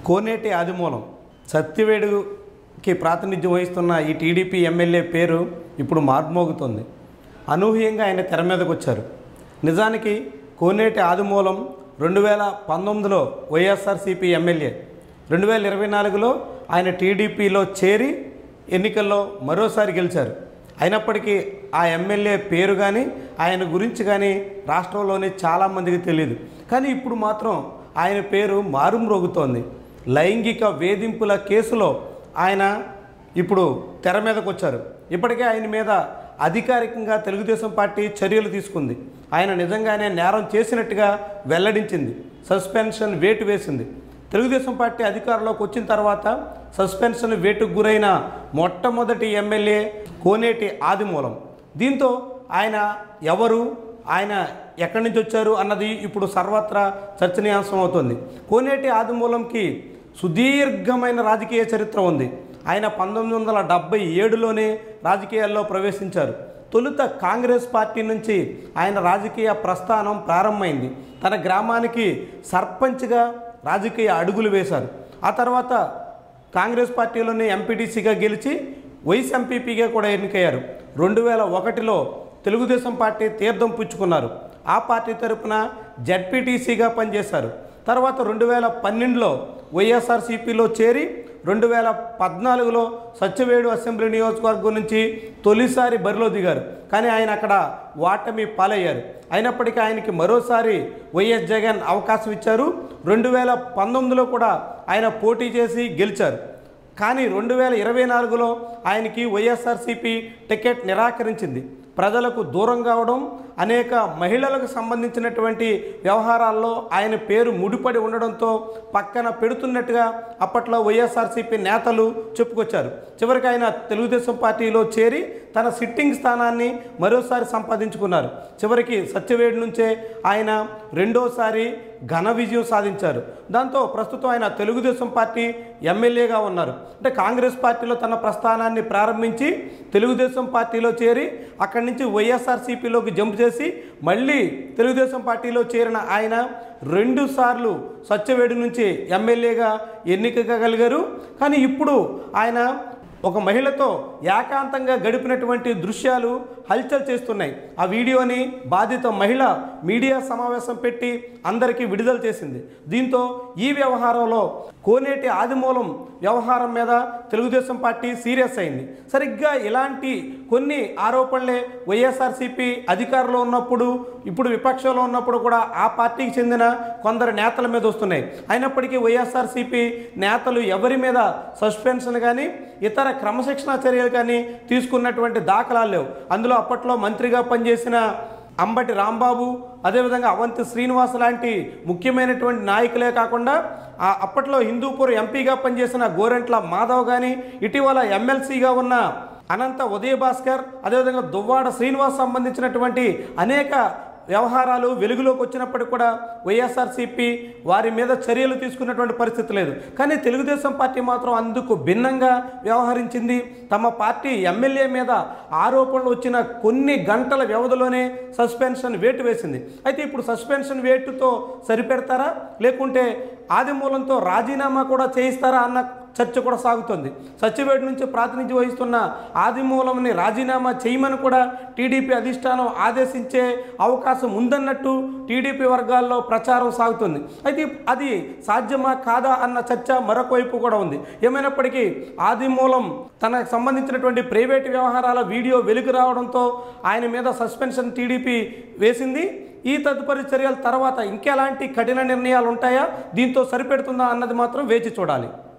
కోనేటి ఆదిమూలం సత్యవేడుకి ప్రాతినిధ్యం వహిస్తున్న ఈ టీడీపీ ఎమ్మెల్యే పేరు ఇప్పుడు మార్మోగుతుంది అనూహ్యంగా ఆయన తెర మీదకు వచ్చారు నిజానికి కోనేటి ఆదిమూలం రెండు వేల పంతొమ్మిదిలో వైఎస్ఆర్సీపీ ఎమ్మెల్యే రెండు వేల ఇరవై నాలుగులో ఆయన టీడీపీలో చేరి ఎన్నికల్లో మరోసారి గెలిచారు అయినప్పటికీ ఆ ఎమ్మెల్యే పేరు కానీ ఆయన గురించి కానీ రాష్ట్రంలోని చాలామందికి తెలియదు కానీ ఇప్పుడు మాత్రం ఆయన పేరు మారుమ్రోగుతోంది లైంగిక వేధింపుల కేసులో ఆయన ఇప్పుడు తెర మీదకు వచ్చారు ఇప్పటికే ఆయన మీద అధికారికంగా తెలుగుదేశం పార్టీ చర్యలు తీసుకుంది ఆయన నిజంగానే నేరం చేసినట్టుగా వెల్లడించింది సస్పెన్షన్ వేటు వేసింది తెలుగుదేశం పార్టీ అధికారంలోకి వచ్చిన తర్వాత సస్పెన్షన్ వేటుకు గురైన మొట్టమొదటి ఎమ్మెల్యే కోనేటి ఆదిమూలం దీంతో ఆయన ఎవరు ఆయన ఎక్కడి నుంచి వచ్చారు అన్నది ఇప్పుడు సర్వత్రా చర్చనీయాంశం అవుతుంది కోనేటి ఆదిమూలంకి సుదీర్ఘమైన రాజకీయ చరిత్ర ఉంది ఆయన పంతొమ్మిది వందల డెబ్బై ఏడులోనే రాజకీయాల్లో ప్రవేశించారు తొలుత కాంగ్రెస్ పార్టీ నుంచి ఆయన రాజకీయ ప్రస్థానం ప్రారంభమైంది తన గ్రామానికి సర్పంచ్గా రాజకీయ అడుగులు వేశారు ఆ తర్వాత కాంగ్రెస్ పార్టీలోనే ఎంపీటీసీగా గెలిచి వైస్ ఎంపీపీగా కూడా ఎన్నికయ్యారు రెండు వేల ఒకటిలో తెలుగుదేశం పార్టీ తీర్థం పుచ్చుకున్నారు ఆ పార్టీ తరపున జడ్పీటీసీగా పనిచేశారు తర్వాత రెండు వేల పన్నెండులో వైఎస్ఆర్సీపీలో చేరి రెండు వేల పద్నాలుగులో సత్యవేడు అసెంబ్లీ నియోజకవర్గం నుంచి తొలిసారి బరిలో దిగారు కానీ ఆయన అక్కడ వాటమి పాలయ్యారు అయినప్పటికీ ఆయనకి మరోసారి వైఎస్ జగన్ అవకాశం ఇచ్చారు రెండు వేల పంతొమ్మిదిలో కూడా ఆయన పోటీ చేసి గెలిచారు కానీ రెండు వేల ఇరవై నాలుగులో ఆయనకి వైఎస్ఆర్సీపీ టికెట్ నిరాకరించింది ప్రజలకు దూరం కావడం అనేక మహిళలకు సంబంధించినటువంటి వ్యవహారాల్లో ఆయన పేరు ముడిపడి ఉండడంతో పక్కన పెడుతున్నట్టుగా అప్పట్లో వైఎస్ఆర్సీపీ నేతలు చెప్పుకొచ్చారు చివరికి ఆయన తెలుగుదేశం పార్టీలో చేరి తన సిట్టింగ్ స్థానాన్ని మరోసారి సంపాదించుకున్నారు చివరికి సత్యవేడి నుంచే ఆయన రెండోసారి ఘన విజయం సాధించారు దాంతో ప్రస్తుతం ఆయన తెలుగుదేశం పార్టీ ఎమ్మెల్యేగా ఉన్నారు అంటే కాంగ్రెస్ పార్టీలో తన ప్రస్థానాన్ని ప్రారంభించి తెలుగుదేశం పార్టీలో చేరి అక్కడి నుంచి వైఎస్ఆర్సీపీలోకి జంప్ చేసి మళ్ళీ తెలుగుదేశం పార్టీలో చేరిన ఆయన రెండు సార్లు సత్యవేడి నుంచి ఎమ్మెల్యేగా ఎన్నికగలిగారు కానీ ఇప్పుడు ఆయన ఒక మహిళతో ఏకాంతంగా గడిపినటువంటి దృశ్యాలు హల్చల్ చేస్తున్నాయి ఆ వీడియోని బాధిత మహిళ మీడియా సమావేశం పెట్టి అందరికీ విడుదల చేసింది దీంతో ఈ వ్యవహారంలో కోనేటి ఆదిమూలం వ్యవహారం మీద తెలుగుదేశం పార్టీ సీరియస్ అయింది సరిగ్గా ఇలాంటి కొన్ని ఆరోపణలే వైఎస్ఆర్సీపీ అధికారంలో ఉన్నప్పుడు ఇప్పుడు విపక్షంలో ఉన్నప్పుడు కూడా ఆ పార్టీకి చెందిన కొందరు నేతల మీద వస్తున్నాయి అయినప్పటికీ వైఎస్ఆర్సీపీ నేతలు ఎవరి మీద సస్పెన్షన్ కానీ ఇతర క్రమశిక్షణా చర్యలు కానీ తీసుకున్నటువంటి దాఖలాలు లేవు అందులో అప్పట్లో మంత్రిగా పనిచేసిన అంబటి రాంబాబు అదేవిధంగా అవంతి శ్రీనివాస్ లాంటి ముఖ్యమైనటువంటి నాయకులే కాకుండా ఆ అప్పట్లో హిందూపూర్ ఎంపీగా పనిచేసిన గోరెంట్ల మాధవ్ కానీ ఇటీవల ఎమ్మెల్సీగా ఉన్న అనంత ఉదయ భాస్కర్ అదేవిధంగా దువ్వాడ శ్రీనివాస్ సంబంధించినటువంటి అనేక వ్యవహారాలు వెలుగులోకి వచ్చినప్పటికి కూడా వైఎస్ఆర్సీపీ వారి మీద చర్యలు తీసుకున్నటువంటి పరిస్థితి లేదు కానీ తెలుగుదేశం పార్టీ మాత్రం అందుకు భిన్నంగా వ్యవహరించింది తమ పార్టీ ఎమ్మెల్యే మీద ఆరోపణలు వచ్చిన కొన్ని గంటల వ్యవధిలోనే సస్పెన్షన్ వేటు వేసింది అయితే ఇప్పుడు సస్పెన్షన్ వేటుతో సరిపెడతారా లేకుంటే ఆదిమూలంతో రాజీనామా కూడా చేయిస్తారా అన్న చర్చ కూడా సాగుతుంది సత్యవేడు నుంచి ప్రాతినిధ్యం వహిస్తున్న ఆదిమూలంని రాజీనామా చేయమని కూడా టీడీపీ అధిష్టానం ఆదేశించే అవకాశం ఉందన్నట్టు టీడీపీ వర్గాల్లో ప్రచారం సాగుతుంది అయితే అది సాధ్యమా కాదా అన్న చర్చ మరొక వైపు కూడా ఉంది ఏమైనప్పటికీ ఆదిమూలం తనకు సంబంధించినటువంటి ప్రైవేటు వ్యవహారాల వీడియో వెలుగు రావడంతో ఆయన మీద సస్పెన్షన్ టీడీపీ వేసింది ఈ తదుపరి చర్యల తర్వాత ఇంకెలాంటి కఠిన నిర్ణయాలు ఉంటాయా దీంతో సరిపెడుతుందా అన్నది మాత్రం వేచి చూడాలి